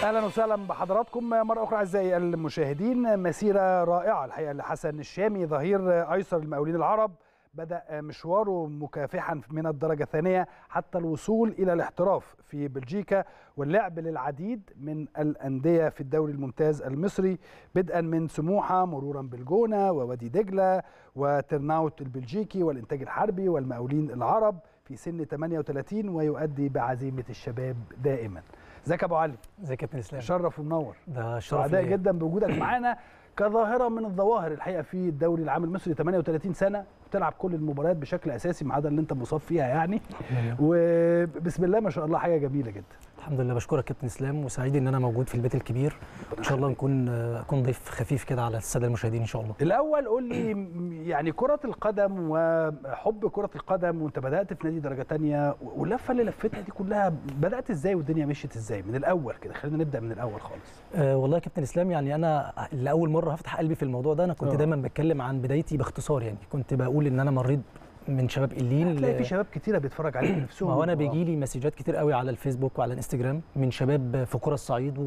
اهلا وسهلا بحضراتكم مره اخرى اعزائي المشاهدين مسيره رائعه الحقيقه لحسن الشامي ظهير ايسر المقاولين العرب بدا مشواره مكافحا من الدرجه الثانيه حتى الوصول الى الاحتراف في بلجيكا واللعب للعديد من الانديه في الدوري الممتاز المصري بدءا من سموحه مرورا بالجونه ووادي دجله وترناوت البلجيكي والانتاج الحربي والمقاولين العرب في سن 38 ويؤدي بعزيمه الشباب دائما ازيك يا ابو علي ازيك يا كابتن اسلام شرف ومنور ده شرف سعداء ليا. جدا بوجودك معانا كظاهره من الظواهر الحقيقه في الدوري العام المصري 38 سنه بتلعب كل المباريات بشكل اساسي ما عدا اللي انت مصاب فيها يعني الحمد لله. وبسم الله ما شاء الله حاجه جميله جدا الحمد لله بشكرك كابتن اسلام وسعيد ان انا موجود في البيت الكبير ان شاء الله نكون اكون ضيف خفيف كده على الساده المشاهدين ان شاء الله الاول قول لي م- يعني كره القدم وحب كره القدم وانت بدات في نادي درجه تانية واللفه اللي لفتها دي كلها بدات ازاي والدنيا مشيت ازاي من الاول كده خلينا نبدا من الاول خالص أه والله يا كابتن اسلام يعني انا لاول مره هفتح قلبي في الموضوع ده انا كنت آه. دايما بتكلم عن بدايتي باختصار يعني كنت بقول ان انا مريت من شباب قليل هتلاقي في شباب كتيره بيتفرج عليك نفسهم ما هو انا آه. بيجي لي مسجات كتير قوي على الفيسبوك وعلى الانستجرام من شباب في قرى الصعيد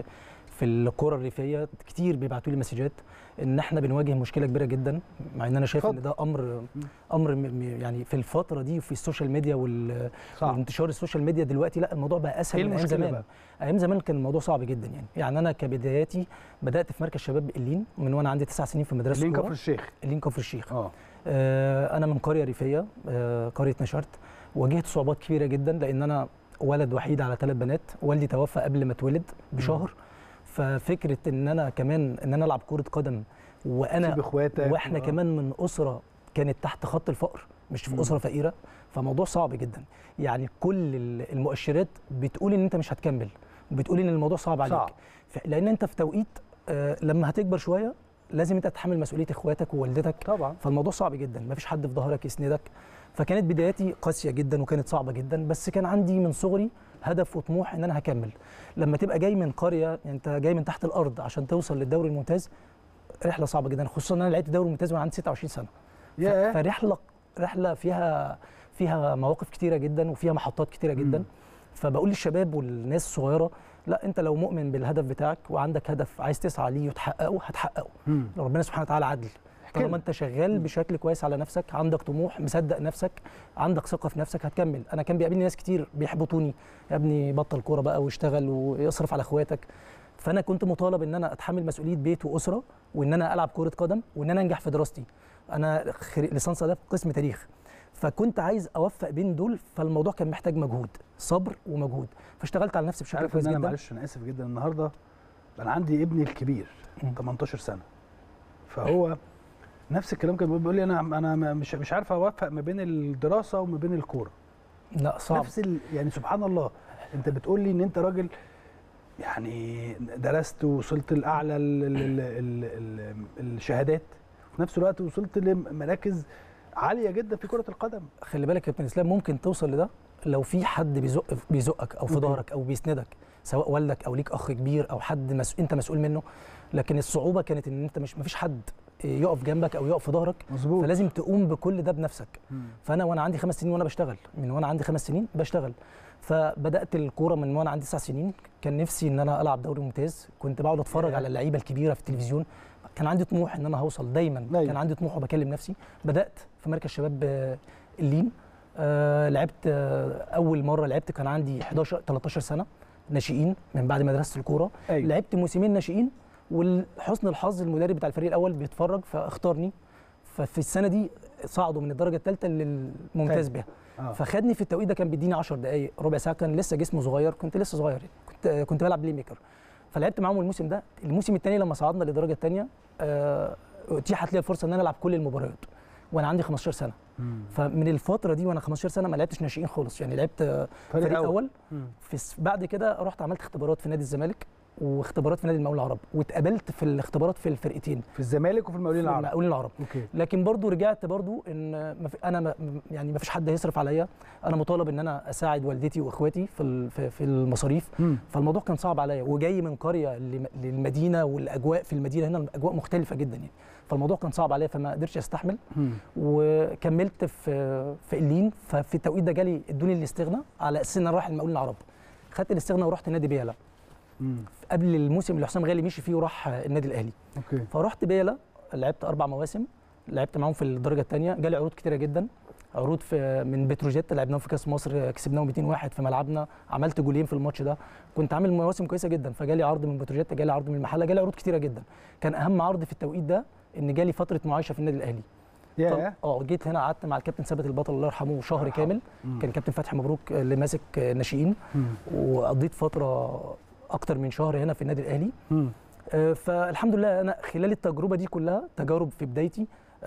وفي القرى الريفيه كتير بيبعتوا لي مسجات ان احنا بنواجه مشكله كبيره جدا مع ان انا شايف اتفضل. ان ده امر امر م- م- يعني في الفتره دي وفي السوشيال ميديا وال- صعب وانتشار السوشيال ميديا دلوقتي لا الموضوع بقى اسهل ايه من ايام المشكله زمان بقى ايام زمان كان الموضوع صعب جدا يعني يعني انا كبداياتي بدات في مركز شباب قليل من وانا عندي تسع سنين في مدرسه لين كورة. كفر الشيخ قليل كفر الشيخ اه آه، انا من قريه ريفيه آه، قريه نشرت واجهت صعوبات كبيره جدا لان انا ولد وحيد على ثلاث بنات والدي توفى قبل ما اتولد بشهر ففكره ان انا كمان ان انا العب كره قدم سيب وانا اخواتك واحنا آه. كمان من اسره كانت تحت خط الفقر مش في مم. اسره فقيره فموضوع صعب جدا يعني كل ال- المؤشرات بتقول ان انت مش هتكمل وبتقول ان الموضوع صعب عليك صعب. ف- لان انت في توقيت آه، لما هتكبر شويه لازم انت تتحمل مسؤوليه اخواتك ووالدتك طبعا فالموضوع صعب جدا مفيش حد في ظهرك يسندك فكانت بداياتي قاسيه جدا وكانت صعبه جدا بس كان عندي من صغري هدف وطموح ان انا هكمل لما تبقى جاي من قريه يعني انت جاي من تحت الارض عشان توصل للدوري الممتاز رحله صعبه جدا خصوصا ان انا لعبت دوري ممتاز وانا عندي 26 سنه ف- ياه فرحله رحله فيها فيها مواقف كتيره جدا وفيها محطات كتيره جدا مم. فبقول للشباب والناس الصغيره لا انت لو مؤمن بالهدف بتاعك وعندك هدف عايز تسعى ليه وتحققه هتحققه مم. ربنا سبحانه وتعالى عدل لنا. طالما انت شغال بشكل كويس على نفسك عندك طموح مصدق نفسك عندك ثقه في نفسك هتكمل انا كان بيقابلني ناس كتير بيحبطوني يا ابني بطل كوره بقى واشتغل ويصرف على اخواتك فانا كنت مطالب ان انا اتحمل مسؤوليه بيت واسره وان انا العب كره قدم وان انا انجح في دراستي انا خري... ليسانس اداب قسم تاريخ فكنت عايز اوفق بين دول فالموضوع كان محتاج مجهود صبر ومجهود فاشتغلت على نفسي بشكل عارف كويس ان انا جدا معلش انا اسف جدا النهارده انا عندي ابني الكبير مم. 18 سنه فهو نفس الكلام كان بيقول لي انا انا مش مش عارف اوفق ما بين الدراسه وما بين الكوره لا صعب نفس ال... يعني سبحان الله انت بتقول لي ان انت راجل يعني درست ووصلت لاعلى ال... ال... ال... ال... ال... الشهادات وفي نفس الوقت وصلت لمراكز عاليه جدا في كره القدم خلي بالك يا كابتن اسلام ممكن توصل لده لو في حد بيزق بيزقك او في أوكي. ظهرك او بيسندك سواء والدك او ليك اخ كبير او حد مس... انت مسؤول منه لكن الصعوبه كانت ان انت مش مفيش حد يقف جنبك او يقف في ظهرك مظبوط فلازم تقوم بكل ده بنفسك مم. فانا وانا عندي خمس سنين وانا بشتغل من وانا عندي خمس سنين بشتغل فبدات الكوره من وانا عندي تسع سنين كان نفسي ان انا العب دوري ممتاز كنت بقعد اتفرج ياه. على اللعيبه الكبيره في التلفزيون كان عندي طموح ان انا هوصل دايما أيوة. كان عندي طموح وبكلم نفسي بدات في مركز شباب آه، اللين آه لعبت آه اول مره لعبت كان عندي 11 13 سنه ناشئين من بعد مدرسه الكوره ايوه لعبت موسمين ناشئين ولحسن الحظ المدرب بتاع الفريق الاول بيتفرج فاختارني ففي السنه دي صعدوا من الدرجه الثالثه للممتاز طيب. بها آه. فخدني في التوقيت ده كان بيديني 10 دقائق ربع ساعه كان لسه جسمه صغير كنت لسه صغير يعني. كنت كنت بلعب بلاي ميكر فلعبت معاهم الموسم ده الموسم الثاني لما صعدنا للدرجه الثانيه اتيحت لي الفرصه ان انا العب كل المباريات وانا عندي 15 سنه مم. فمن الفتره دي وانا 15 سنه ما لعبتش ناشئين خالص يعني لعبت آه، فريق فريق أول. اول مم. في الس- بعد كده رحت عملت اختبارات في نادي الزمالك واختبارات في نادي المقاولين العرب واتقابلت في الاختبارات في الفرقتين في الزمالك وفي المقاولين في العرب المقاولين العرب اوكي لكن برضو رجعت برضو ان ما في انا ما يعني ما فيش حد هيصرف عليا انا مطالب ان انا اساعد والدتي واخواتي في ال- في في المصاريف مم. فالموضوع كان صعب عليا وجاي من قريه لم- للمدينه والاجواء في المدينه هنا الاجواء مختلفه جدا يعني فالموضوع كان صعب عليا فما قدرتش استحمل مم. وكملت في في اللين ففي التوقيت ده جالي ادوني الاستغناء على اساس ان انا رايح المقاولين العرب خدت الاستغناء ورحت نادي بيلا مم. قبل الموسم اللي حسام غالي مشي فيه وراح النادي الاهلي اوكي فرحت بيلا لعبت اربع مواسم لعبت معاهم في الدرجه الثانيه جالي عروض كتيره جدا عروض في من بتروجيت لعبناهم في كاس مصر كسبناهم 201 في ملعبنا عملت جولين في الماتش ده كنت عامل مواسم كويسه جدا فجالي عرض من بتروجيت جالي عرض من المحله جالي عروض كتيره جدا كان اهم عرض في التوقيت ده ان جالي فتره معايشه في النادي الاهلي يا اه جيت هنا قعدت مع الكابتن ثابت البطل الله يرحمه شهر الله يرحمه. كامل مم. كان كابتن فتحي مبروك اللي ماسك ناشئين مم. وقضيت فتره اكتر من شهر هنا في النادي الاهلي مم. آه، فالحمد لله انا خلال التجربه دي كلها تجارب في بدايتي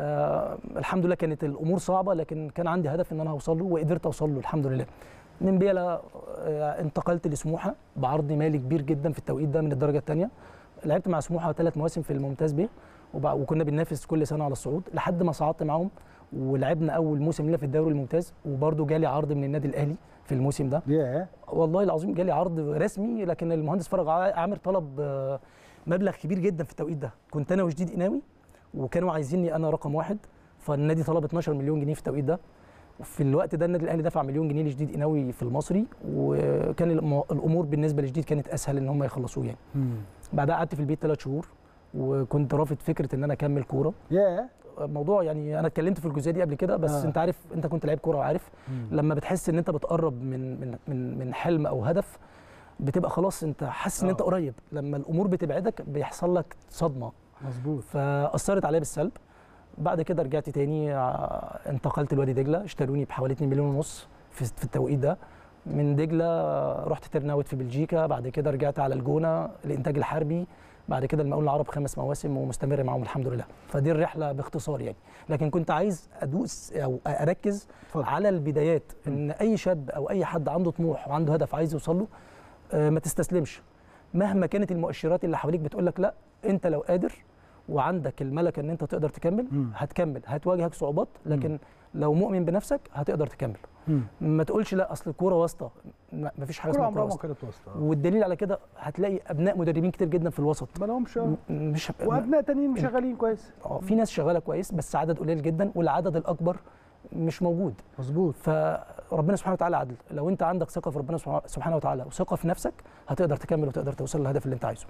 آه الحمد لله كانت الامور صعبه لكن كان عندي هدف ان انا اوصل له وقدرت اوصل له الحمد لله من بيلا آه انتقلت لسموحه بعرض مالي كبير جدا في التوقيت ده من الدرجه الثانيه لعبت مع سموحه ثلاث مواسم في الممتاز بيه وبع- وكنا بننافس كل سنه على الصعود لحد ما صعدت معاهم ولعبنا اول موسم لنا في الدوري الممتاز وبرده جالي عرض من النادي الاهلي في الموسم ده يا والله العظيم جالي عرض رسمي لكن المهندس فرج ع- عامر طلب آه، مبلغ كبير جدا في التوقيت ده كنت انا وجديد قناوي وكانوا عايزيني انا رقم واحد فالنادي طلب 12 مليون جنيه في التوقيت ده وفي الوقت ده النادي الاهلي دفع مليون جنيه لجديد قناوي في المصري وكان الم- الامور بالنسبه لجديد كانت اسهل ان هم يخلصوه يعني مم. بعدها قعدت في البيت ثلاث شهور وكنت رافض فكره ان انا اكمل كوره يا موضوع يعني انا اتكلمت في الجزئيه دي قبل كده بس آه. آه. انت عارف انت كنت لعيب كوره وعارف مم. لما بتحس ان انت بتقرب من من من من حلم او هدف بتبقى خلاص انت حاسس ان انت آه. قريب لما الامور بتبعدك بيحصل لك صدمه مظبوط فاثرت عليا بالسلب بعد كده رجعت تاني ع- انتقلت لوادي دجله اشتروني بحوالي 2 مليون ونص في في التوقيت ده من دجله رحت ترناوت في بلجيكا بعد كده رجعت على الجونه الانتاج الحربي بعد كده المقاول العرب خمس مواسم ومستمر معاهم الحمد لله فدي الرحله باختصار يعني لكن كنت عايز ادوس او اركز اتفضل. على البدايات ان اي شاب او اي حد عنده طموح وعنده هدف عايز يوصل له آه، ما تستسلمش مهما كانت المؤشرات اللي حواليك بتقول لك لا انت لو قادر وعندك الملكه ان انت تقدر تكمل مم. هتكمل هتواجهك صعوبات لكن لو مؤمن بنفسك هتقدر تكمل مم. ما تقولش لا اصل الكوره واسطه ما فيش حاجه كرة اسمها عمرها كوره ما واسطه كانت واسطة والدليل على كده هتلاقي ابناء مدربين كتير جدا في الوسط ما لهمش م- مش وابناء تانيين شغالين كويس اه في ناس شغاله كويس بس عدد قليل جدا والعدد الاكبر مش موجود مظبوط فربنا سبحانه وتعالى عدل لو انت عندك ثقه في ربنا سبحانه- سبحانه وتعالى وثقه في نفسك هتقدر تكمل وتقدر توصل للهدف اللي انت عايزه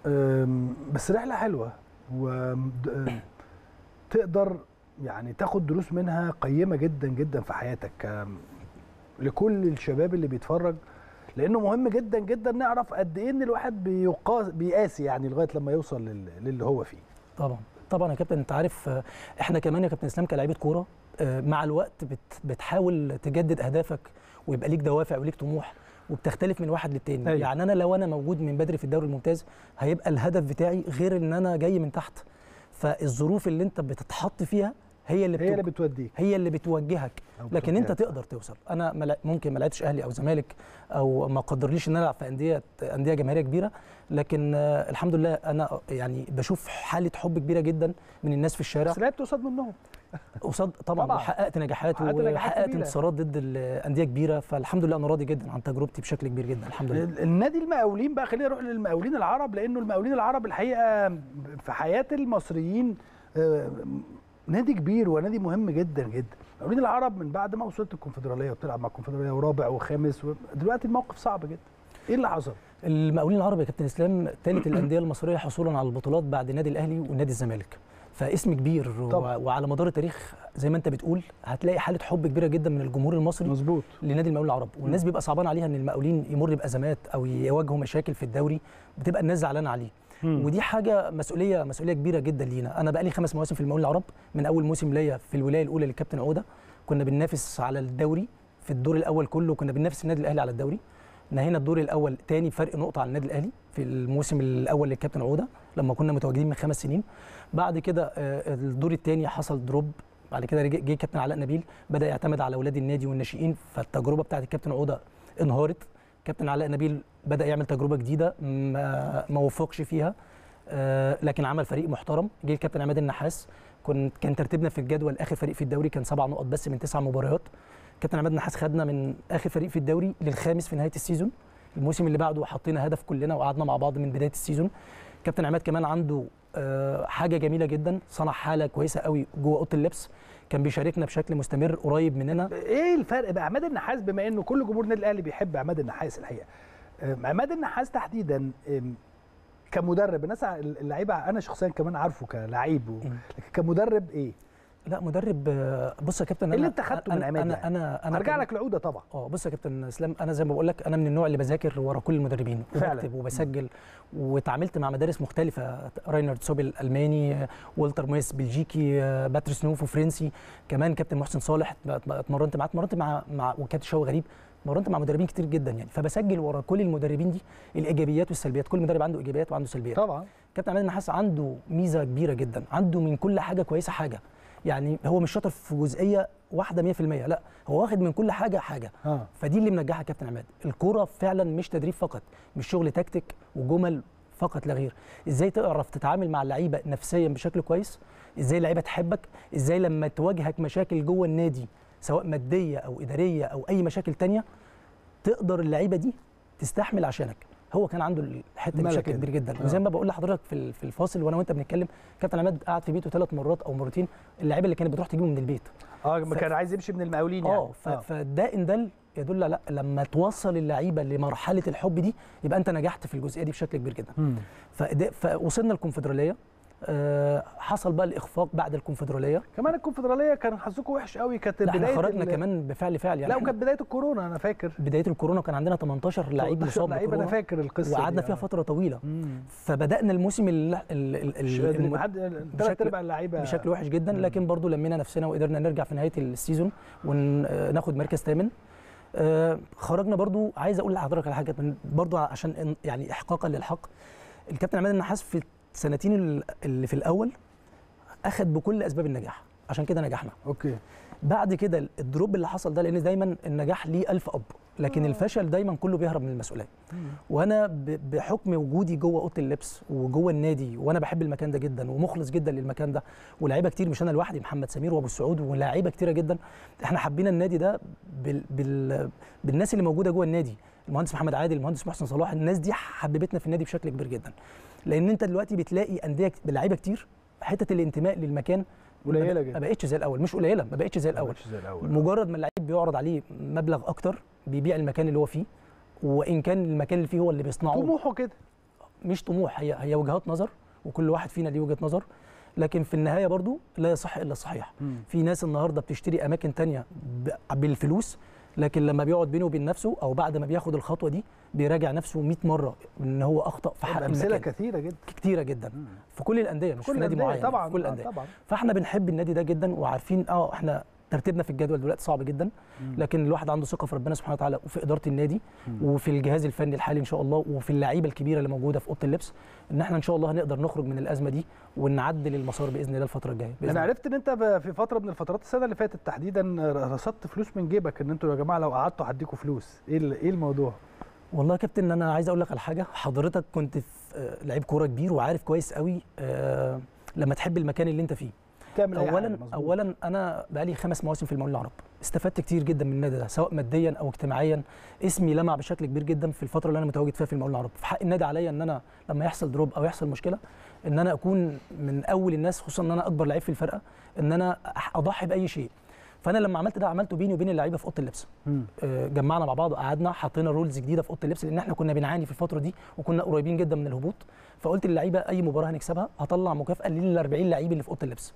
أم، بس رحلة حلوة وتقدر يعني تاخد دروس منها قيمة جدا جدا في حياتك أم، لكل الشباب اللي بيتفرج لانه مهم جدا جدا نعرف قد ايه ان الواحد بيقاس بيقاسي يعني لغايه لما يوصل لل- للي هو فيه طبعا طبعا يا كابتن انت عارف آه، احنا كمان يا كابتن اسلام كلاعيبه كوره آه، مع الوقت بت بتحاول تجدد اهدافك ويبقى ليك دوافع وليك طموح وبتختلف من واحد للتاني أيوة. يعني انا لو انا موجود من بدري في الدوري الممتاز هيبقى الهدف بتاعي غير ان انا جاي من تحت فالظروف اللي انت بتتحط فيها هي اللي هي اللي بتوج- بتوديك هي اللي بتوجهك أو لكن انت بتوجهك. تقدر توصل انا ما لع- ممكن ما لعبتش اهلي او زمالك او ما قدرليش ان انا العب في انديه انديه جماهيريه كبيره لكن آه، الحمد لله انا يعني بشوف حاله حب كبيره جدا من الناس في الشارع بس لعبت قصاد منهم قصاد طبعا, طبعاً. وحققت نجاحات حققت نجاحات وحققت كبيرة. انتصارات ضد الانديه كبيره فالحمد لله انا راضي جدا عن تجربتي بشكل كبير جدا الحمد لله ال- النادي المقاولين بقى خلينا نروح للمقاولين العرب لانه المقاولين العرب الحقيقه في حياه المصريين آه، نادي كبير ونادي مهم جدا جدا المقاولين العرب من بعد ما وصلت الكونفدراليه وبتلعب مع الكونفدراليه ورابع وخامس و... دلوقتي الموقف صعب جدا ايه اللي حصل المقاولين العرب يا كابتن اسلام ثالث الانديه المصريه حصولا على البطولات بعد النادي الاهلي والنادي الزمالك فاسم كبير طبعاً. و... وعلى مدار التاريخ زي ما انت بتقول هتلاقي حاله حب كبيره جدا من الجمهور المصري مظبوط لنادي المقاولين العرب والناس بيبقى صعبان عليها ان المقاولين يمر بازمات او يواجهوا مشاكل في الدوري بتبقى الناس زعلانه عليه ودي حاجه مسؤوليه مسؤوليه كبيره جدا لينا انا بقى لي خمس مواسم في المقاولين العرب من اول موسم ليا في الولايه الاولى للكابتن عوده كنا بننافس على الدوري في الدور الاول كله كنا بننافس النادي الاهلي على الدوري نهينا الدور الاول تاني بفرق نقطه على النادي الاهلي في الموسم الاول للكابتن عوده لما كنا متواجدين من خمس سنين بعد كده آه، الدور الثاني حصل دروب بعد كده رجع- جه كابتن علاء نبيل بدا يعتمد على اولاد النادي والناشئين فالتجربه بتاعت الكابتن عوده انهارت كابتن علاء نبيل بدا يعمل تجربه جديده ما, ما وفقش فيها آه، لكن عمل فريق محترم جه الكابتن عماد النحاس كنت كان ترتيبنا في الجدول اخر فريق في الدوري كان سبع نقط بس من تسع مباريات كابتن عماد النحاس خدنا من اخر فريق في الدوري للخامس في نهايه السيزون الموسم اللي بعده حطينا هدف كلنا وقعدنا مع بعض من بدايه السيزون كابتن عماد كمان عنده آه، حاجه جميله جدا صنع حاله كويسه قوي جوه اوضه اللبس كان بيشاركنا بشكل مستمر قريب مننا ايه الفرق بقى عماد النحاس بما انه كل جمهور النادي الاهلي بيحب عماد النحاس الحقيقه آم، عماد النحاس تحديدا آم، كمدرب الناس ع- اللعيبه انا شخصيا كمان عارفه كلعيب و- مم. لكن كمدرب ايه؟ لا مدرب آه، بص يا كابتن إيه اللي أنا- انت خدته من أنا- عماد انا يعني؟ انا انا هرجع كان- لك العوده طبعا اه بص يا كابتن اسلام انا زي ما بقول لك انا من النوع اللي بذاكر ورا كل المدربين فعلا. وبكتب وبسجل واتعاملت مع مدارس مختلفه راينارد سوبل الماني آه، والتر مويس بلجيكي آه، باتريس نوفو فرنسي كمان كابتن محسن صالح ات- اتمرنت معاه اتمرنت مع مع وكابتن شوقي غريب اتمرنت مع مدربين كتير جدا يعني فبسجل ورا كل المدربين دي الايجابيات والسلبيات كل مدرب عنده ايجابيات وعنده سلبيات طبعا كابتن عماد النحاس عنده ميزه كبيره جدا عنده من كل حاجه كويسه حاجه يعني هو مش شاطر في جزئيه واحده 100% لا هو واخد من كل حاجه حاجه اه فدي اللي منجحها كابتن عماد الكوره فعلا مش تدريب فقط مش شغل تكتيك وجمل فقط لا غير ازاي تعرف تتعامل مع اللعيبه نفسيا بشكل كويس ازاي اللعيبه تحبك ازاي لما تواجهك مشاكل جوه النادي سواء ماديه او اداريه او اي مشاكل تانية تقدر اللعيبه دي تستحمل عشانك هو كان عنده الحته دي ملكة بشكل دي. كبير جدا آه. وزي ما بقول لحضرتك في ال- في الفاصل وانا وانت بنتكلم كابتن عماد قعد في بيته ثلاث مرات او مرتين اللعيبه اللي كانت بتروح تجيبه من البيت اه ف- كان عايز يمشي من المقاولين يعني اه ف- فده ان دل يدل لا لما توصل اللعيبه لمرحله الحب دي يبقى انت نجحت في الجزئيه دي بشكل كبير جدا مم. فده- فوصلنا الكونفدراليه آه، حصل بقى الاخفاق بعد الكونفدراليه كمان الكونفدراليه كان حظكم وحش قوي كانت لا احنا بدايه خرجنا ال- كمان بفعل فعل يعني لا إحنا وكانت بدايه الكورونا انا فاكر بدايه الكورونا كان عندنا 18 لعيب 18 مصاب لعيب انا بكورونا فاكر القصه وقعدنا دي، فيها آه. فتره طويله مم. فبدانا الموسم ال ال ال مش ال قادر الم- حد ثلاث بشكل- ارباع اللعيبه بشكل وحش جدا مم. لكن برضو لمينا نفسنا وقدرنا نرجع في نهايه السيزون وناخد مركز ثامن آه، خرجنا برضو عايز اقول لحضرتك على حاجه من- برضو عشان إن- يعني احقاقا للحق الكابتن عماد النحاس في السنتين ال- اللي في الاول اخذ بكل اسباب النجاح عشان كده نجحنا اوكي بعد كده الدروب اللي حصل ده لان دايما النجاح ليه ألف اب لكن آه. الفشل دايما كله بيهرب من المسؤوليه وانا ب- بحكم وجودي جوه اوضه اللبس وجوه النادي وانا بحب المكان ده جدا ومخلص جدا للمكان ده ولاعيبه كتير مش انا لوحدي محمد سمير وابو السعود ولاعيبه كتيره جدا احنا حبينا النادي ده بال بال بالناس اللي موجوده جوه النادي المهندس محمد عادل المهندس محسن صلاح الناس دي حببتنا في النادي بشكل كبير جدا لان انت دلوقتي بتلاقي انديه كت- بلعيبه كتير حته الانتماء للمكان قليلة ما- جدا. ما بقتش زي الاول مش قليله ما بقتش زي الاول زي الاول مجرد ما اللعيب بيعرض عليه مبلغ اكتر بيبيع المكان اللي هو فيه وان كان المكان اللي فيه هو اللي بيصنعه طموحه كده مش طموح هي هي وجهات نظر وكل واحد فينا ليه وجهه نظر لكن في النهايه برضو لا يصح الا الصحيح في ناس النهارده بتشتري اماكن تانية ب- بالفلوس لكن لما بيقعد بينه وبين نفسه او بعد ما بياخد الخطوه دي بيراجع نفسه 100 مره ان هو اخطا في حق امثله المكان كثيره جدا كتيره جدا في كل الانديه مش في نادي الأندية معين طبعا في كل آه، الانديه طبعا فاحنا بنحب النادي ده جدا وعارفين اه احنا ترتيبنا في الجدول دلوقتي صعب جدا لكن الواحد عنده ثقه في ربنا سبحانه وتعالى وفي اداره النادي وفي الجهاز الفني الحالي ان شاء الله وفي اللعيبه الكبيره اللي موجوده في اوضه اللبس ان احنا ان شاء الله هنقدر نخرج من الازمه دي ونعدل المسار باذن الله الفتره الجايه بإذن انا الله. عرفت ان انت ب- في فتره من الفترات السنه اللي فاتت تحديدا رصدت فلوس من جيبك ان انتوا يا جماعه لو قعدتوا هديكوا فلوس ايه ال- ايه الموضوع والله يا كابتن انا عايز اقول لك على حاجه حضرتك كنت في آه، لعيب كوره كبير وعارف كويس قوي آه، لما تحب المكان اللي انت فيه تعمل أي حاجة، اولا مظبوط. اولا انا بقالي خمس مواسم في المقاولين العرب استفدت كتير جدا من النادي ده سواء ماديا او اجتماعيا اسمي لمع بشكل كبير جدا في الفتره اللي انا متواجد فيها في المقاولين العرب في حق النادي عليا ان انا لما يحصل دروب او يحصل مشكله ان انا اكون من اول الناس خصوصا ان انا اكبر لعيب في الفرقه ان انا أح- اضحي باي شيء فانا لما عملت ده عملته بيني وبين اللعيبه في اوضه اللبس مم. آه، جمعنا مع بعض وقعدنا حطينا رولز جديده في اوضه اللبس لان احنا كنا بنعاني في الفتره دي وكنا قريبين جدا من الهبوط فقلت للعيبه اي مباراه هنكسبها هطلع مكافاه لل 40 لعيب اللي في اوضه اللبس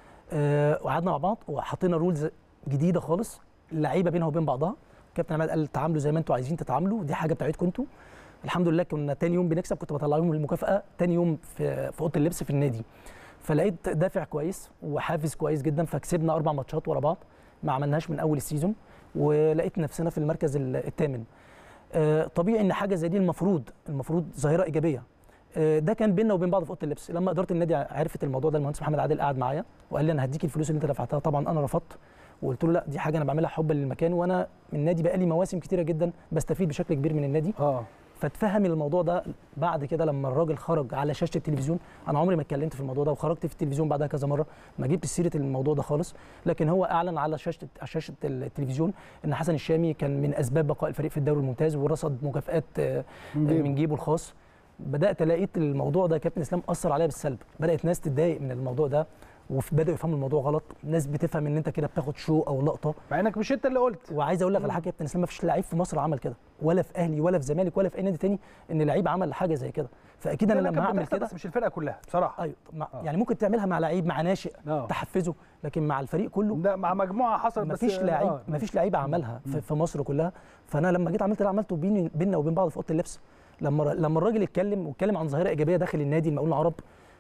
آه، وقعدنا مع بعض وحطينا رولز جديده خالص اللعيبه بينها وبين بعضها كابتن عماد قال تعاملوا زي ما انتوا عايزين تتعاملوا دي حاجه بتاعتكم انتوا الحمد لله كنا تاني يوم بنكسب كنت بطلع لهم المكافاه تاني يوم في في اوضه اللبس في النادي فلقيت دافع كويس وحافز كويس جدا فكسبنا اربع ماتشات ورا بعض ما عملناش من اول السيزون ولقيت نفسنا في المركز ال- الثامن آه، طبيعي ان حاجه زي دي المفروض المفروض ظاهره ايجابيه آه، ده كان بيننا وبين بعض في اوضه اللبس لما اداره النادي عرفت الموضوع ده المهندس محمد عادل قعد معايا وقال لي انا هديك الفلوس اللي انت دفعتها طبعا انا رفضت وقلت له لا دي حاجه انا بعملها حبا للمكان وانا من النادي بقالي مواسم كتيره جدا بستفيد بشكل كبير من النادي اه فاتفهم الموضوع ده بعد كده لما الراجل خرج على شاشه التلفزيون انا عمري ما اتكلمت في الموضوع ده وخرجت في التلفزيون بعدها كذا مره ما جبت سيره الموضوع ده خالص لكن هو اعلن على شاشه على شاشه التلفزيون ان حسن الشامي كان من اسباب بقاء الفريق في الدوري الممتاز ورصد مكافئات آه، من جيبه. من جيبه الخاص بدات لقيت الموضوع ده يا كابتن اسلام اثر عليا بالسلب بدات ناس تتضايق من الموضوع ده وبداوا يفهموا الموضوع غلط ناس بتفهم ان انت كده بتاخد شو او لقطه مع انك مش انت اللي قلت وعايز اقول لك على حاجه يا كابتن اسلام ما فيش لعيب في مصر عمل كده ولا في اهلي ولا في زمالك ولا في اي نادي تاني ان لعيب عمل حاجه زي كده فاكيد انا لا، لما كانت هعمل بتحصل كده بس مش الفرقه كلها بصراحه ايوه مع آه. يعني ممكن تعملها مع لعيب مع ناشئ آه. تحفزه لكن مع الفريق كله ده مع مجموعه حصل بس مفيش لعيب آه. مفيش لعيبه عملها في, في مصر كلها فانا لما جيت عملت اللي عملته بيني بيننا وبين بعض في اوضه اللبس لما لما الراجل اتكلم واتكلم عن ظاهره ايجابيه داخل النادي المقاولون العرب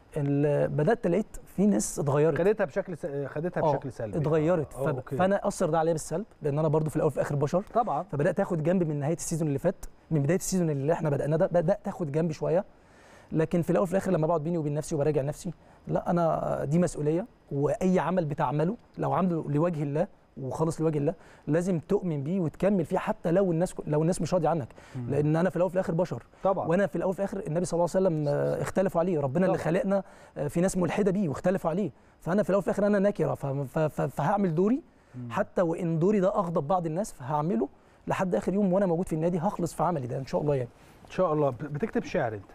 ال- بدات لقيت في ناس اتغيرت خدتها بشكل س... خدتها آه، بشكل سلبي اتغيرت آه، فب... أوكي. فانا اثر ده عليا بالسلب لان انا برضو في الاول وفي الاخر بشر طبعا فبدات اخد جنب من نهايه السيزون اللي فات من بدايه السيزون اللي احنا بدانا ده بدات اخد جنب شويه لكن في الاول وفي الاخر لما بقعد بيني وبين نفسي وبراجع نفسي لا انا دي مسؤوليه واي عمل بتعمله لو عامله لوجه الله وخالص لوجه الله لازم تؤمن بيه وتكمل فيه حتى لو الناس لو الناس مش راضيه عنك لان انا في الاول وفي الاخر بشر طبعا وانا في الاول وفي الاخر النبي صلى الله عليه وسلم آه، اختلفوا عليه ربنا اللي طبعاً. خلقنا آه، في ناس ملحده بيه واختلفوا عليه فانا في الاول وفي الاخر انا نكره ف- ف- ف- فهعمل دوري حتى وان دوري ده اغضب بعض الناس فهعمله لحد اخر يوم وانا موجود في النادي هخلص في عملي ده ان شاء الله يعني ان شاء الله بتكتب شعر انت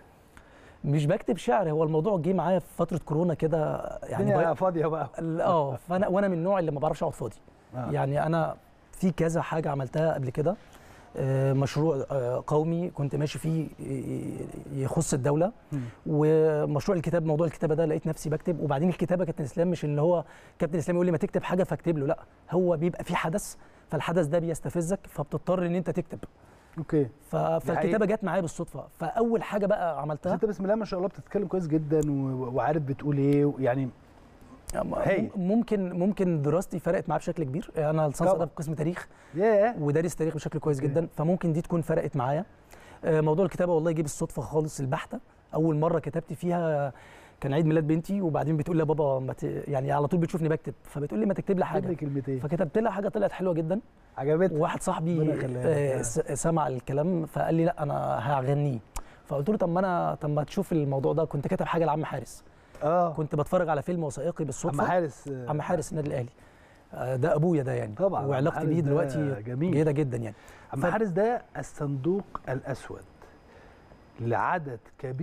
مش بكتب شعر هو الموضوع جه معايا في فتره كورونا كده يعني الدنيا ضيع- فاضيه بقى ال- اه فانا وانا من النوع اللي ما بعرفش اقعد فاضي آه. يعني انا في كذا حاجه عملتها قبل كده آه، مشروع آه، قومي كنت ماشي فيه ي- يخص الدوله مم. ومشروع الكتاب موضوع الكتابه ده لقيت نفسي بكتب وبعدين الكتابه كابتن اسلام مش ان هو كابتن اسلام يقول لي ما تكتب حاجه فاكتب له لا هو بيبقى في حدث فالحدث ده بيستفزك فبتضطر ان انت تكتب اوكي ف- فالكتابه جت معايا بالصدفه فاول حاجه بقى بس عملتها انت بسم الله ما شاء الله بتتكلم كويس جدا و... وعارف بتقول ايه يعني هايل. ممكن ممكن دراستي فرقت معايا بشكل كبير انا لسانس طبعا. ادب قسم تاريخ ياه ودارس تاريخ بشكل كويس أوكي. جدا فممكن دي تكون فرقت معايا آه، موضوع الكتابه والله جه بالصدفه خالص البحته اول مره كتبت فيها كان عيد ميلاد بنتي وبعدين بتقول لي يا بابا ما ت... يعني على طول بتشوفني بكتب فبتقول لي ما تكتب لي اكتب لي حاجه كلمتين فكتبت لها حاجه طلعت حلوه جدا عجبتك وواحد صاحبي ربنا يخليها لك. آه، آه. س- سمع الكلام فقال لي لا انا هغنيه فقلت له طب ما انا طب ما تشوف الموضوع ده كنت كاتب حاجه لعم حارس اه كنت بتفرج على فيلم وثائقي عم بالصدفه حارس آه، عم حارس النادي الاهلي آه، ده ابويا ده يعني طبعاً، عم وعلاقتي حارس بيه ده دلوقتي جميل. جيده جدا يعني عم ف- حارس ده الصندوق الاسود لعدد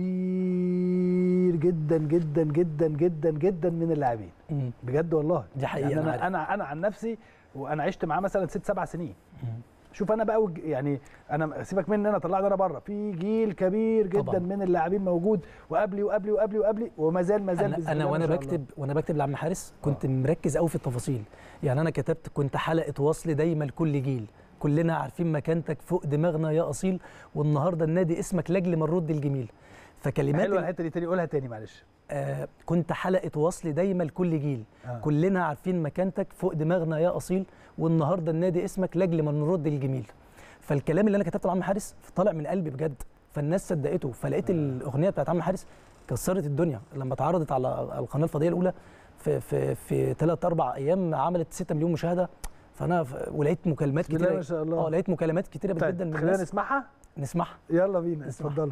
كبير جدا جدا جدا جدا جدا من اللاعبين مم. بجد والله دي حقيقة، يعني أنا انا عارف. انا انا عن نفسي وانا عشت معاه مثلا ست سبع سنين مم. شوف انا بقى وج- يعني انا سيبك مني انا طلعت انا بره في جيل كبير جدا طبعاً. من اللاعبين موجود وقبلي وقبلي وقبلي وقبلي وما زال ما زال انا, بإذن أنا الله وانا ما شاء الله. بكتب وانا بكتب لعم حارس كنت مركز قوي في التفاصيل يعني انا كتبت كنت حلقه وصل دايما لكل جيل كلنا عارفين مكانتك فوق دماغنا يا اصيل والنهارده النادي اسمك لاجل ما نرد الجميل فكلمات حلوه ال- الحته دي تاني قولها تاني معلش آه كنت حلقه وصل دايما لكل جيل آه. كلنا عارفين مكانتك فوق دماغنا يا اصيل والنهارده النادي اسمك لاجل ما نرد الجميل فالكلام اللي انا كتبته لعم حارس طالع من قلبي بجد فالناس صدقته فلقيت الاغنيه بتاعت عم حارس كسرت الدنيا لما اتعرضت على القناه الفضائيه الاولى في في في ثلاث اربع ايام عملت 6 مليون مشاهده فانا ف- ولقيت مكالمات بسم الله كتيره ما شاء الله. اه لقيت مكالمات كتيره طيب جدا من خلينا الناس نسمعها نسمعها يلا بينا نسمعها. اتفضلوا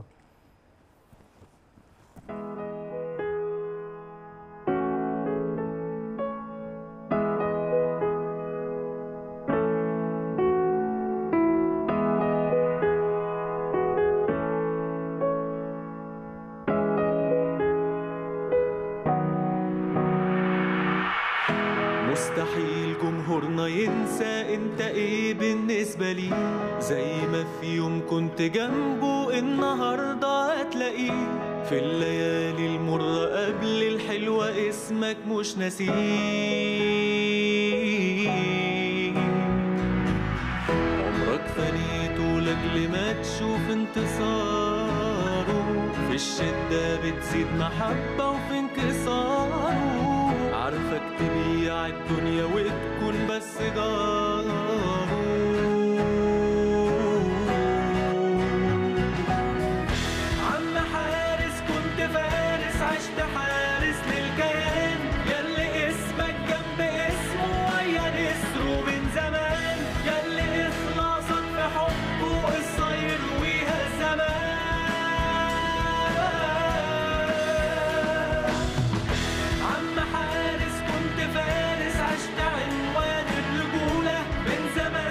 مستحيل جمهورنا ينسى انت ايه بالنسبة لي زي ما في يوم كنت جنبه النهاردة هتلاقيه في الليالي المرة قبل الحلوة اسمك مش ناسيه عمرك فنيته لاجل ما تشوف انتصاره في الشدة بتزيد محبة وفي انكساره عارفك تبيع الدنيا وتكون بس جاره عم حارس كنت فارس عشت حارس للكيان ياللي اسمك جنب اسمه ويا نسره من زمان ياللي اخلاصك في حبه قصه يرويها الزمان عم حارس كنت فارس عشت عنوان الرجولة من زمان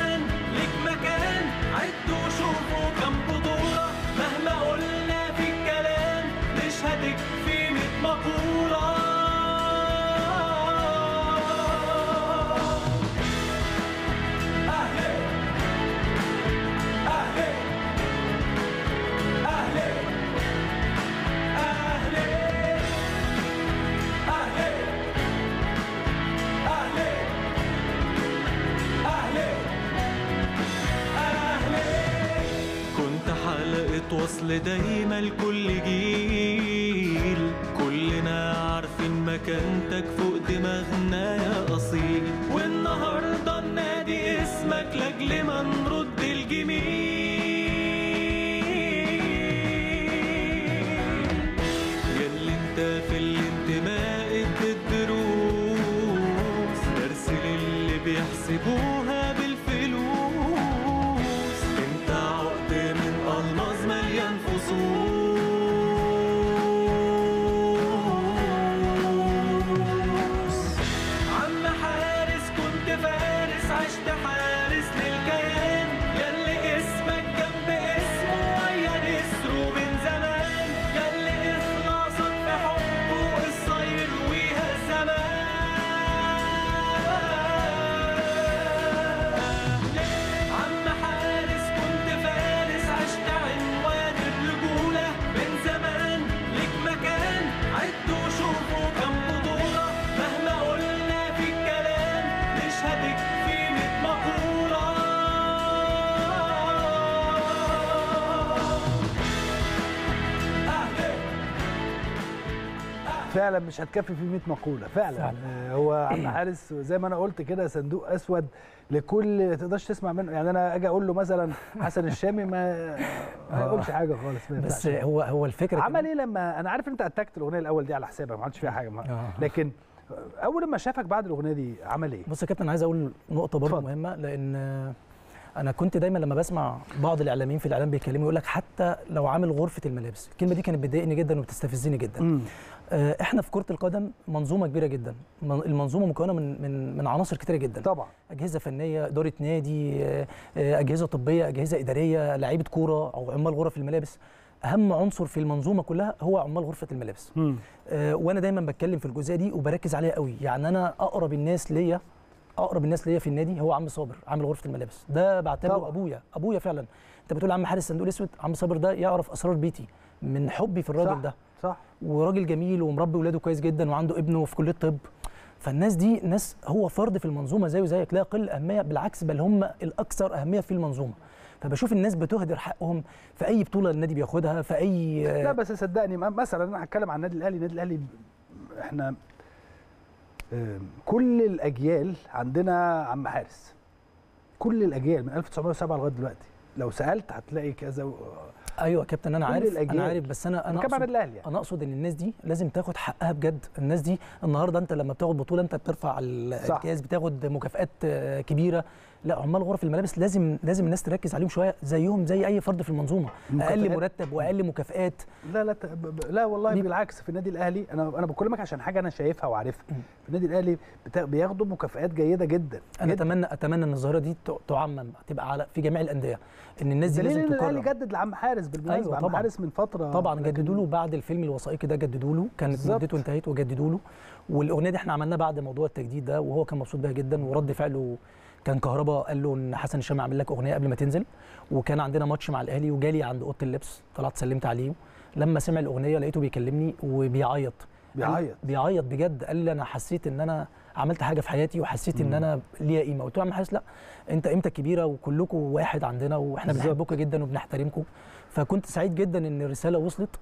الأصل دايما لكل جيل كلنا عارفين مكانتك فوق دماغنا يا أصيل والنهاردة ننادي اسمك لأجل ما نرد الجميل ياللي انت في الانتماء الدروس درس للي بيحسبوها بالفلوس انت عقد من الماظ مليان فصوص عم حارس كنت فارس عشت حارس للكيان ياللي اسمك جنب اسمه ويا نسره من زمان ياللي اخلاصك في حبه قصه يرويها الزمان عم حارس كنت فارس عشت عنوان الرجولة من زمان ليك مكان عدوا شوفوا كم بطولة مهما قلنا في الكلام مش هتكفي ميت مقولة أهلك فعلا مش هتكفي فيه 100 مقوله فعلا, فعلا. آه، هو عم حارس زي ما انا قلت كده صندوق اسود لكل ما تقدرش تسمع منه يعني انا اجي اقول له مثلا حسن الشامي ما ما يقولش حاجه خالص ما بس ينفعش. هو هو الفكره عمل كمان- ايه لما انا عارف ان انت اتكت الاغنيه الاول دي على حسابك ما عملتش فيها حاجه ما... آه. لكن اول ما شافك بعد الاغنيه دي عمل ايه؟ بص يا كابتن عايز اقول نقطه برضه اتفضل. مهمه لان انا كنت دايما لما بسمع بعض الاعلاميين في الاعلام بيتكلموا يقول لك حتى لو عامل غرفه الملابس الكلمه دي كانت بتضايقني جدا وبتستفزني جدا مم. آه، احنا في كره القدم منظومه كبيره جدا من- المنظومه مكونه من من من عناصر كتيره جدا طبعا اجهزه فنيه اداره نادي آه، آه، اجهزه طبيه اجهزه اداريه لعيبه كوره او عمال غرف الملابس اهم عنصر في المنظومه كلها هو عمال غرفه الملابس مم. آه، وانا دايما بتكلم في الجزئيه دي وبركز عليها قوي يعني انا اقرب الناس ليا اقرب الناس ليا في النادي هو عم صابر عامل غرفه الملابس ده بعتبره طبعا. ابويا ابويا فعلا انت بتقول عم حارس صندوق الاسود عم صابر ده يعرف اسرار بيتي من حبي في الراجل صح. ده صح وراجل جميل ومربي ولاده كويس جدا وعنده ابنه في كليه طب فالناس دي ناس هو فرد في المنظومه زيه زيك لا يقل اهميه بالعكس بل هم الاكثر اهميه في المنظومه فبشوف الناس بتهدر حقهم في اي بطوله النادي بياخدها في اي لا بس صدقني م- مثلا انا هتكلم عن النادي الاهلي النادي الاهلي احنا آم، كل الاجيال عندنا عم حارس كل الاجيال من 1907 لغايه دلوقتي لو سالت هتلاقي كذا و... ايوه يا كابتن انا كل عارف الأجيال. انا عارف بس انا انا بتكلم عن أقصد النادي الاهلي يعني انا اقصد ان الناس دي لازم تاخد حقها بجد الناس دي النهارده انت لما بتاخد بطوله انت بترفع ال- صح. الجهاز بتاخد مكافآت آه، كبيره لا عمال غرف الملابس لازم لازم الناس تركز عليهم شويه زيهم زي اي فرد في المنظومه اقل مكافآت. مرتب واقل مكافآت لا لا ت- ب- ب- لا والله ليه؟ بالعكس في النادي الاهلي انا انا بكلمك عشان حاجه انا شايفها وعارفها مم. في النادي الاهلي بتا... بياخدوا مكافآت جيده جدا انا جداً. اتمنى اتمنى ان الظاهره دي ت- تعمم تبقى على في جميع الانديه ان الناس دي دليل لازم ان الاهلي تكرر جدد لعم حارس بالمناسبه أيوة عم طبعاً. حارس من فتره طبعا لكن- جددوا له بعد الفيلم الوثائقي ده جددوا له كانت بالظبط. مدته انتهت وجددوا له والاغنيه دي احنا عملناها بعد موضوع التجديد ده وهو كان مبسوط بيها جدا ورد فعله كان كهربا قال له ان حسن الشامي عامل لك اغنيه قبل ما تنزل وكان عندنا ماتش مع الاهلي وجالي عند اوضه اللبس طلعت سلمت عليه لما سمع الاغنيه لقيته بيكلمني وبيعيط بيعيط بيعيط بجد قال لي انا حسيت ان انا عملت حاجه في حياتي وحسيت ان مم. انا ليا قيمه قلت له يا عم حارس لا انت قيمتك كبيره وكلكم واحد عندنا واحنا بالظبط. بنحبكم جدا وبنحترمكم فكنت سعيد جدا ان الرساله وصلت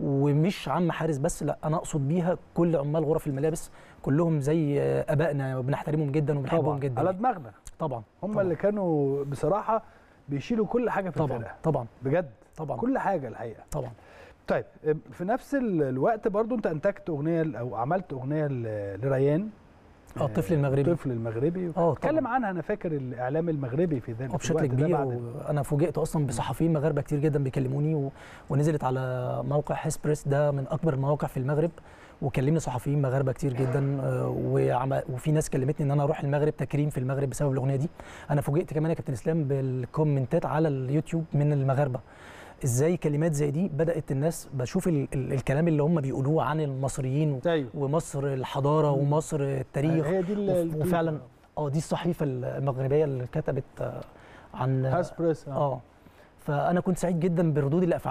ومش عم حارس بس لا انا اقصد بيها كل عمال غرف الملابس كلهم زي ابائنا وبنحترمهم جدا وبنحبهم طبعا جدا على دماغنا طبعا هم طبعاً. اللي كانوا بصراحه بيشيلوا كل حاجه في طبعا الفرقه طبعا بجد طبعا كل حاجه الحقيقه طبعا طيب في نفس ال- الوقت برضو انت انتجت اغنيه او عملت اغنيه ل- لريان اه الطفل المغربي الطفل المغربي اه اتكلم طبعا عنها انا فاكر الاعلام المغربي في ذلك اه بشكل الوقت ده كبير بعد ال- وانا فوجئت اصلا بصحفيين مغاربه كتير جدا بيكلموني و... ونزلت على موقع هيسبريس ده من اكبر المواقع في المغرب وكلمني صحفيين مغاربه كتير جدا آه، وعم... وفي ناس كلمتني ان انا اروح المغرب تكريم في المغرب بسبب الاغنيه دي انا فوجئت كمان يا كابتن اسلام بالكومنتات على اليوتيوب من المغاربه ازاي كلمات زي دي بدات الناس بشوف ال... ال... الكلام اللي هم بيقولوه عن المصريين و... ايوه ومصر الحضاره مم. ومصر التاريخ هي دي ال- وف- التويتر. وفعلا اه دي الصحيفه المغربيه اللي كتبت آه، عن هاسبريس اه اه فانا كنت سعيد جدا بردود الافعال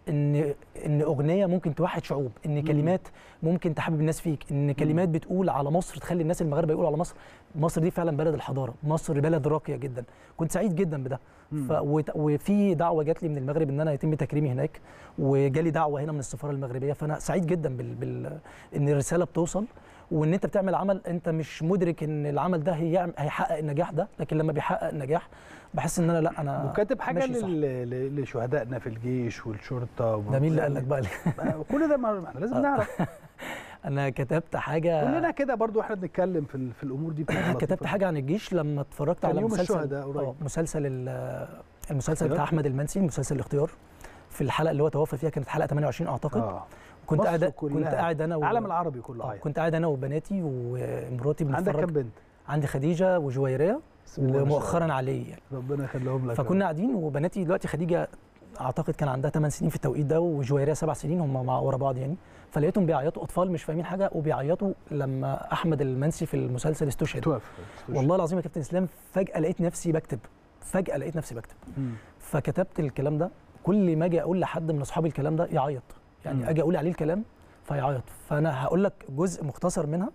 ان ان اغنيه ممكن توحد شعوب ان كلمات ممكن تحبب الناس فيك ان كلمات بتقول على مصر تخلي الناس المغاربه يقولوا على مصر مصر دي فعلا بلد الحضاره مصر بلد راقيه جدا كنت سعيد جدا بده ف... وت- وفي دعوه جات لي من المغرب ان انا يتم تكريمي هناك وجالي دعوه هنا من السفاره المغربيه فانا سعيد جدا بال... بال... ان الرساله بتوصل وان انت بتعمل عمل انت مش مدرك ان العمل ده هيعمل... هيحقق النجاح ده لكن لما بيحقق النجاح بحس ان انا لا انا وكاتب حاجه ماشي صح. لل... ل- لشهدائنا في الجيش والشرطه ده مين اللي قال لك بقى كل ده ما احنا لازم نعرف انا كتبت حاجه كلنا كده برضو احنا بنتكلم في, ال- في الامور دي بتبقى كتبت لطيفة. حاجه عن الجيش لما اتفرجت كان على يوم مسلسل الشهداء قريب. آه، مسلسل ال- المسلسل الاختيار؟ بتاع احمد المنسي مسلسل الاختيار في الحلقه اللي هو توفى فيها كانت حلقه 28 اعتقد اه كنت مصر قاعد كلها. كنت قاعد انا و... العالم العربي كله آه، عايز كنت قاعد انا وبناتي ومراتي عندك كام بنتفرج بنت؟ عندي خديجه وجويريه بسم الله ما شاء ومؤخرا علي يعني الله. ربنا يخليهم لك فكنا قاعدين وبناتي دلوقتي خديجه اعتقد كان عندها 8 سنين في التوقيت ده وجويريه 7 سنين هم مع ورا بعض يعني فلقيتهم بيعيطوا اطفال مش فاهمين حاجه وبيعيطوا لما احمد المنسي في المسلسل استشهد توقف والله العظيم يا كابتن اسلام فجاه لقيت نفسي بكتب فجاه لقيت نفسي بكتب مم. فكتبت الكلام ده كل ما اجي اقول لحد من اصحابي الكلام ده يعيط مم. يعني اجي اقول عليه الكلام فيعيط فانا هقول لك جزء مختصر منها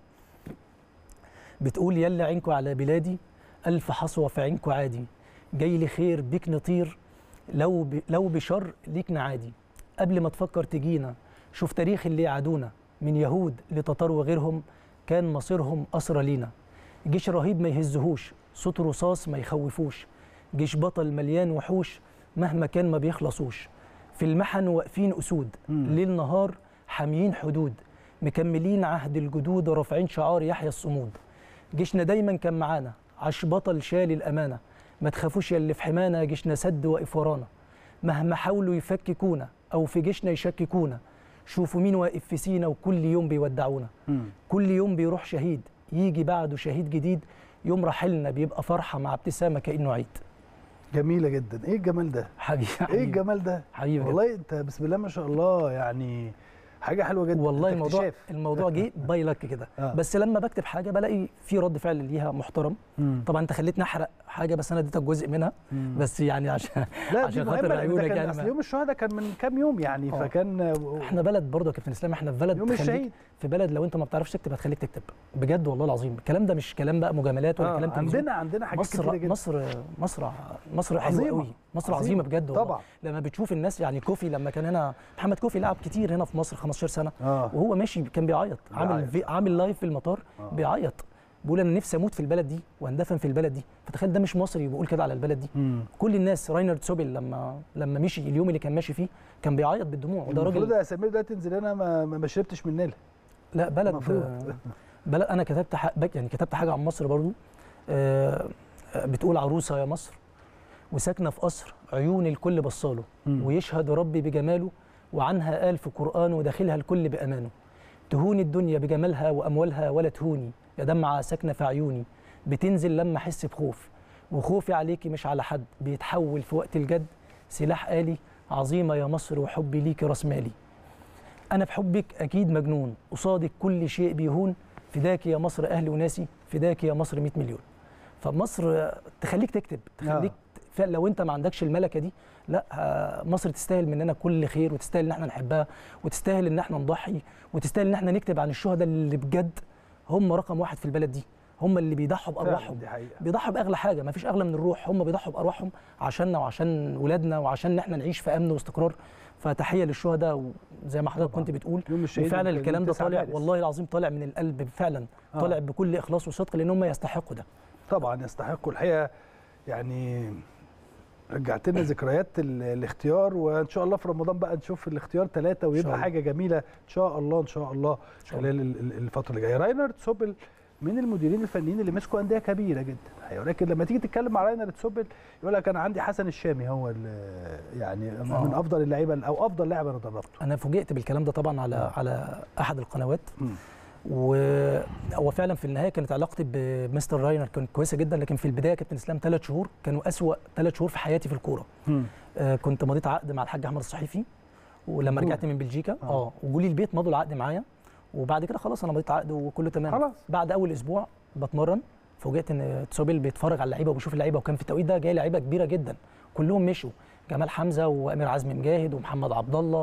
بتقول يلا عينكوا على بلادي الف حصوه في عينكوا عادي جاي لي خير بيك نطير لو ب... لو بشر ليك نعادي قبل ما تفكر تجينا شوف تاريخ اللي يعادونا من يهود لتتار وغيرهم كان مصيرهم أسرى لينا جيش رهيب ما يهزهوش صوت رصاص ما يخوفوش جيش بطل مليان وحوش مهما كان ما بيخلصوش في المحن واقفين أسود مم. ليل نهار حاميين حدود مكملين عهد الجدود ورافعين شعار يحيى الصمود جيشنا دايما كان معانا عاش بطل شال الأمانة ما تخافوش يا اللي في حمانا جيشنا سد واقف ورانا مهما حاولوا يفككونا أو في جيشنا يشككونا شوفوا مين واقف في سينا وكل يوم بيودعونا مم. كل يوم بيروح شهيد يجي بعده شهيد جديد يوم رحيلنا بيبقى فرحة مع ابتسامة كأنه عيد جميله جدا ايه الجمال ده حبيبي ايه حبيبي الجمال ده حبيبي والله انت بسم الله ما شاء الله يعني حاجه حلوه جدا والله أنت الموضوع اكتشاف. الموضوع جه باي لك كده آه. بس لما بكتب حاجه بلاقي في رد فعل ليها محترم مم. طبعا انت خليتني احرق حاجه بس انا اديتك جزء منها مم. بس يعني عشان لا دي عشان مهمه خاطر لأن ده عيونك كان يعني اصل ما- يوم الشهداء كان من كام يوم يعني آه. فكان احنا بلد برضه يا كابتن اسلام احنا في بلد يوم تخليك الشهيد في بلد لو انت ما بتعرفش تكتب هتخليك تكتب بجد والله العظيم الكلام ده مش كلام بقى مجاملات ولا آه. كلام تلفزيون. عندنا عندنا حاجات كتيره مصر جدا مصر مصر مصر حلوه عظيمة. قوي مصر عظيمة. عظيمه بجد والله طبعا لما بتشوف الناس يعني كوفي لما كان هنا محمد كوفي لعب كتير هنا في مصر 15 سنه اه وهو ماشي كان بيعيط عامل بيعيط. في عامل لايف في المطار آه. بيعيط بيقول انا نفسي اموت في البلد دي واندفن في البلد دي فتخيل ده مش مصري بيقول كده على البلد دي مم. كل الناس راينرد سوبل لما لما مشي اليوم اللي كان ماشي فيه كان بيعيط بالدموع وده المفروض راجل يا سمير ده تنزل انا ما, ما ما شربتش من نيلها لا بلد المفروض. آه، بلد انا كتبت ح- بك- يعني كتبت حاجه عن مصر برضو آه، آه، بتقول عروسه يا مصر وساكنه في قصر عيون الكل بصاله مم. ويشهد ربي بجماله وعنها قال في قرآن وداخلها الكل بأمانه تهوني الدنيا بجمالها وأموالها ولا تهوني يا دمعة ساكنة في عيوني بتنزل لما أحس بخوف وخوفي عليكي مش على حد بيتحول في وقت الجد سلاح آلي عظيمة يا مصر وحبي ليكي راس مالي أنا بحبك أكيد مجنون قصادك كل شيء بيهون فداك يا مصر أهلي وناسي فداك يا مصر 100 مليون فمصر تخليك تكتب تخليك فعلا لو انت ما عندكش الملكه دي لا آه، مصر تستاهل مننا كل خير وتستاهل ان احنا نحبها وتستاهل ان احنا نضحي وتستاهل ان احنا نكتب عن الشهداء اللي بجد هم رقم واحد في البلد دي هم اللي بيضحوا فعلا بارواحهم دي حقيقه بيضحوا باغلى حاجه ما فيش اغلى من الروح هم بيضحوا بارواحهم عشاننا وعشان ولادنا وعشان ان احنا نعيش في امن واستقرار فتحيه للشهداء وزي ما حضرتك طبعاً. كنت بتقول يوم الشهيد وفعلا كان الكلام ده 9 طالع مارس. والله العظيم طالع من القلب فعلا آه. طالع بكل اخلاص وصدق لان هم يستحقوا ده طبعا يستحقوا الحقيقه يعني رجعت لنا ذكريات ال- الاختيار وان شاء الله في رمضان بقى نشوف الاختيار ثلاثه ويبقى الله. حاجه جميله ان شاء الله ان شاء الله شاء خلال ال- ال- الفتره اللي جايه راينارد سوبل من المديرين الفنيين اللي مسكوا انديه كبيره جدا الحقيقة. ولكن لما تيجي تتكلم مع راينارد سوبل يقول لك انا عندي حسن الشامي هو ال- يعني من آه. افضل اللعيبه او افضل لاعب انا دربته انا فوجئت بالكلام ده طبعا على آه. على احد القنوات مم. وهو فعلا في النهايه كانت علاقتي بمستر راينر كانت كويسه جدا لكن في البدايه كابتن اسلام ثلاث شهور كانوا اسوا ثلاث شهور في حياتي في الكوره مم. آه كنت مضيت عقد مع الحاج احمد الصحيفي ولما كورة. رجعت من بلجيكا آه. اه وجولي البيت مضوا العقد معايا وبعد كده خلاص انا مضيت عقد وكله تمام خلاص بعد اول اسبوع بتمرن فوجئت ان تسوبيل بيتفرج على اللعيبه وبيشوف اللعيبه وكان في التوقيت ده جاي لعيبه كبيره جدا كلهم مشوا جمال حمزه وامير عزمي مجاهد ومحمد عبد الله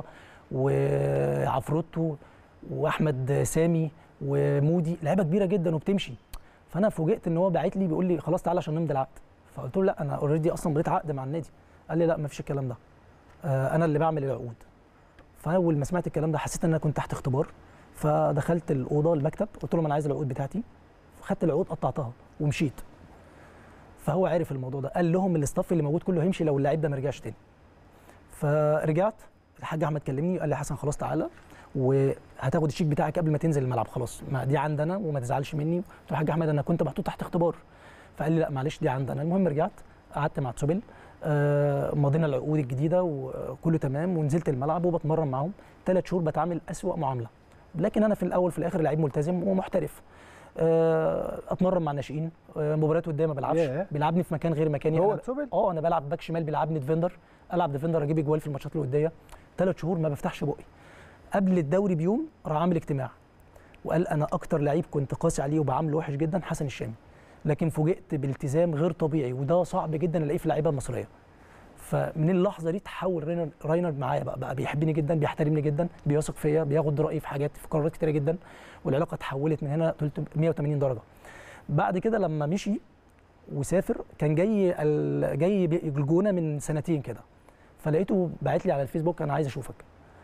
وعفروتو واحمد سامي ومودي لعيبه كبيره جدا وبتمشي فانا فوجئت ان هو باعت لي بيقول لي خلاص تعالى عشان نمضي العقد فقلت له لا انا اوريدي اصلا مضيت عقد مع النادي قال لي لا ما فيش الكلام ده آه، انا اللي بعمل العقود فاول ما سمعت الكلام ده حسيت ان انا كنت تحت اختبار فدخلت الاوضه المكتب قلت لهم انا عايز العقود بتاعتي خدت العقود قطعتها ومشيت فهو عارف الموضوع ده قال لهم الاستاف اللي موجود كله هيمشي لو اللاعب ده ما رجعش تاني فرجعت الحاج احمد كلمني قال لي حسن خلاص تعالى وهتاخد الشيك بتاعك قبل ما تنزل الملعب خلاص ما دي عندنا وما تزعلش مني قلت له يا حاج احمد انا كنت محطوط تحت اختبار فقال لي لا معلش دي عندنا المهم رجعت قعدت مع تسوبيل آه، مضينا العقود الجديده وكله تمام ونزلت الملعب وبتمرن معاهم ثلاث شهور بتعامل اسوأ معامله لكن انا في الاول في الاخر لعيب ملتزم ومحترف آه، اتمرن مع الناشئين آه، مباريات قدام ما بلعبش ياه. بيلعبني في مكان غير مكاني هو أنا- تسوبيل اه انا بلعب باك شمال بيلعبني ديفندر العب ديفندر اجيب اجوال في الماتشات الوديه ثلاث شهور ما بفتحش بقي قبل الدوري بيوم راح عامل اجتماع وقال انا اكتر لعيب كنت قاسي عليه وبعامله وحش جدا حسن الشامي لكن فوجئت بالتزام غير طبيعي وده صعب جدا الاقيه في اللعيبه المصريه فمن اللحظه دي تحول راينر راينر معايا بقى, بقى بيحبني جدا بيحترمني جدا بيثق فيا بياخد رايي في حاجات في قرارات كتيره جدا والعلاقه اتحولت من هنا 180 درجه بعد كده لما مشي وسافر كان جاي ال- جاي بي- الجونه من سنتين كده فلقيته باعت لي على الفيسبوك انا عايز اشوفك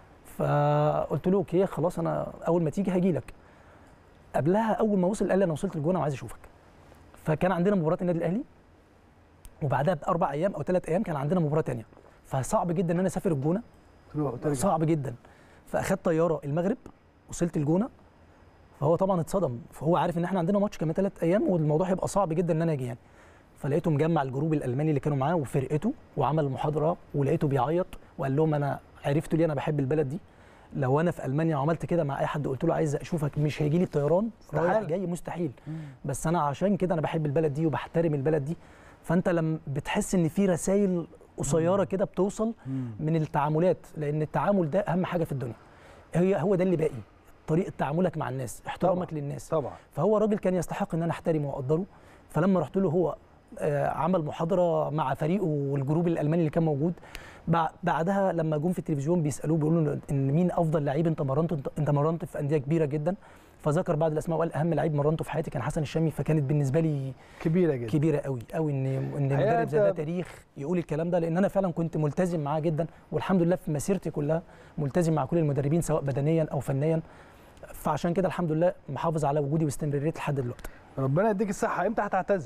فقلت له اوكي خلاص انا اول ما تيجي هاجي لك قبلها اول ما وصل قال لي انا وصلت الجونه وعايز اشوفك فكان عندنا مباراه النادي الاهلي وبعدها باربع ايام او ثلاث ايام كان عندنا مباراه تانية فصعب جدا ان انا اسافر الجونه تروح وترجع صعب جدا فاخدت طياره المغرب وصلت الجونه فهو طبعا اتصدم فهو عارف ان احنا عندنا ماتش كمان ثلاث ايام والموضوع هيبقى صعب جدا ان انا اجي يعني فلقيته مجمع الجروب الالماني اللي كانوا معاه وفرقته وعمل محاضره ولقيته بيعيط وقال لهم انا عرفتوا ليه انا بحب البلد دي لو انا في المانيا وعملت كده مع اي حد قلت له عايز اشوفك مش هيجي لي الطيران رايح استحالة. جاي مستحيل بس انا عشان كده انا بحب البلد دي وبحترم البلد دي فانت لما بتحس ان في رسائل قصيره كده بتوصل مم. من التعاملات لان التعامل ده اهم حاجه في الدنيا هي هو ده اللي باقي طريقه تعاملك مع الناس احترامك طبعاً. للناس طبعا فهو راجل كان يستحق ان انا احترمه واقدره فلما رحت له هو آه، عمل محاضره مع فريقه والجروب الالماني اللي كان موجود بع- بعدها لما جم في التلفزيون بيسالوه بيقولوا له ان مين افضل لعيب انت مرنته انت- انت مرنت في انديه كبيره جدا فذكر بعض الاسماء وقال اهم لعيب مرنته في حياتي كان حسن الشامي فكانت بالنسبه لي كبيره جدا كبيره قوي قوي ان ان الحقيقة مدرب زي ده أنت- تاريخ يقول الكلام ده لان انا فعلا كنت ملتزم معاه جدا والحمد لله في مسيرتي كلها ملتزم مع كل المدربين سواء بدنيا او فنيا فعشان كده الحمد لله محافظ على وجودي واستمراريتي لحد دلوقتي ربنا يديك الصحه امتى هتعتزل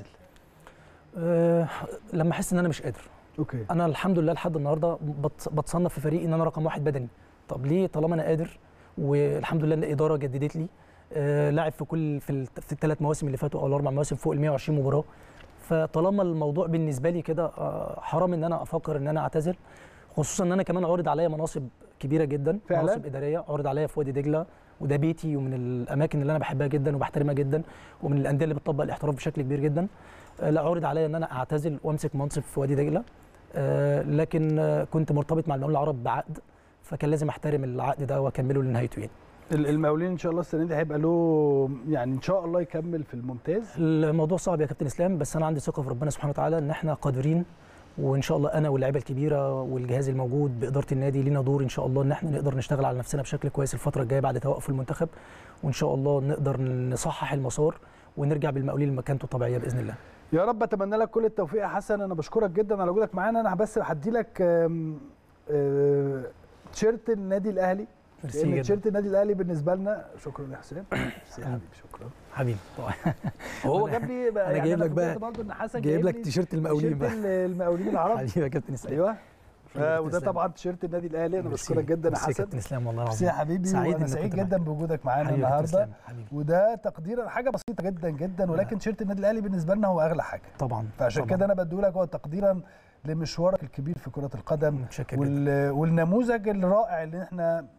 أه لما احس ان انا مش قادر اوكي انا الحمد لله لحد النهارده بتص- بتصنف في فريقي ان انا رقم واحد بدني طب ليه طالما انا قادر والحمد لله ان الاداره جددت لي آه لاعب في كل في, ال- في الثلاث مواسم اللي فاتوا او الاربع مواسم فوق ال 120 مباراه فطالما الموضوع بالنسبه لي كده آه حرام ان انا افكر ان انا اعتذر خصوصا ان انا كمان عرض عليا مناصب كبيره جدا فعلاً؟ مناصب اداريه عرض عليا في وادي دجله وده بيتي ومن الاماكن اللي انا بحبها جدا وبحترمها جدا ومن الانديه اللي بتطبق الاحتراف بشكل كبير جدا آه، لا عرض عليا ان انا اعتزل وامسك منصب في وادي دجله آه، لكن آه، كنت مرتبط مع المقاولين العرب بعقد فكان لازم احترم العقد ده واكمله لنهايته يعني ال- المقاولين ان شاء الله السنه دي هيبقى له يعني ان شاء الله يكمل في الممتاز الموضوع صعب يا كابتن اسلام بس انا عندي ثقه في ربنا سبحانه وتعالى ان احنا قادرين وان شاء الله انا واللعيبه الكبيره والجهاز الموجود باداره النادي لينا دور ان شاء الله ان احنا نقدر نشتغل على نفسنا بشكل كويس الفتره الجايه بعد توقف المنتخب وان شاء الله نقدر نصحح المسار ونرجع بالمقاولين لمكانته الطبيعيه باذن الله يا رب اتمنى لك كل التوفيق يا حسن انا بشكرك جدا على وجودك معانا انا بس هدي لك آم، آه، تيشيرت النادي الاهلي ميرسي لان جدا تيشيرت النادي الاهلي بالنسبه لنا شكرا يا حسين ميرسي يا حبيبي شكرا حبيبي طبعا هو جاب لي بقى أنا جايب لك فوجئت بقى- برضه ان حسن جايب لك لي تيشيرت المقاولين تيشيرت بقى المقاولين العرب حبيبي يا كابتن اسلام ايوه حبيبي يا وده كابتن طبعا تيشيرت النادي الاهلي انا ميرسي. بشكرك جدا يا ميرسي حسن كابتن اسلام والله ميرسي يا العظيم حبيبي سعيد وانا إنك سعيد كنت جدا بوجودك معانا حبيبي يا كابتن النهارده إسلام، حبيبي وده تقديرا حاجه بسيطه جدا جدا ولكن تيشيرت النادي الاهلي بالنسبه لنا هو اغلى حاجه طبعا فعشان طبعاً. كده انا بديهولك هو تقديرا لمشوارك الكبير في كره القدم متشكر جدا وال... والنموذج الرائع اللي احنا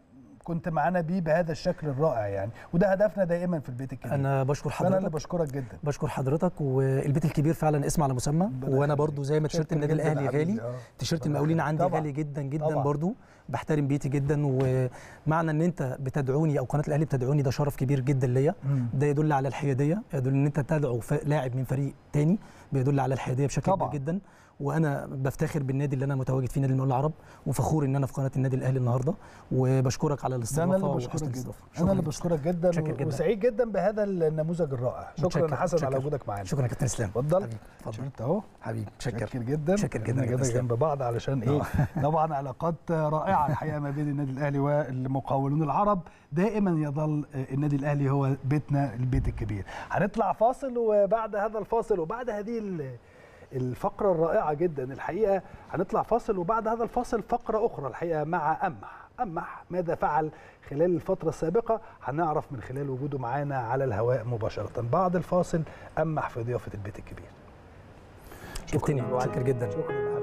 كنت معانا بيه بهذا الشكل الرائع يعني وده هدفنا دائما في البيت الكبير انا بشكر انا اللي حضرتك بشكرك جدا بشكر حضرتك والبيت الكبير فعلا اسم على مسمى ربنا وانا يخليك. برضو زي ما تيشيرت شكراً النادي جداً يا الاهلي حبيبي. غالي آه. تيشيرت ربنا المقاولين يخليك. عندي طبعاً. غالي جدا جدا طبعاً. برضو بحترم بيتي جدا ومعنى ان انت بتدعوني او قناه الاهلي بتدعوني ده شرف كبير جدا ليا مم. ده يدل على الحياديه يدل ان انت تدعو ف- لاعب من فريق تاني بيدل على الحياديه بشكل طبعاً. كبير جدا وانا بفتخر بالنادي اللي انا متواجد فيه نادي المقاولين العرب وفخور ان انا في قناه النادي الاهلي النهارده وبشكرك على ده الاستضافه انا اللي وحسن بشكرك جدا الاستضافه انا اللي شكراً. بشكرك جدا, متشكر جداً. وسعيد جدا بهذا النموذج الرائع شكرا متشكر. يا حسن على متشكر. وجودك معانا شكرا يا كابتن اسلام اتفضل حبيبي اتفضل تيشيرت اهو حبيبي متشكر متشكر جدا متشكر جدا إحنا يا كده كابتن جنب بعض علشان ايه طبعا علاقات رائعه الحقيقه ما بين النادي الاهلي والمقاولون العرب دائما يظل النادي الاهلي هو بيتنا البيت الكبير هنطلع فاصل وبعد هذا الفاصل وبعد هذه ال- الفقره الرائعه جدا الحقيقه هنطلع فاصل وبعد هذا الفاصل فقره اخرى الحقيقه مع امح امح ماذا فعل خلال الفتره السابقه هنعرف من خلال وجوده معانا على الهواء مباشره بعد الفاصل امح في ضيافه البيت الكبير كابتني شكراً متشكر جدا شكرا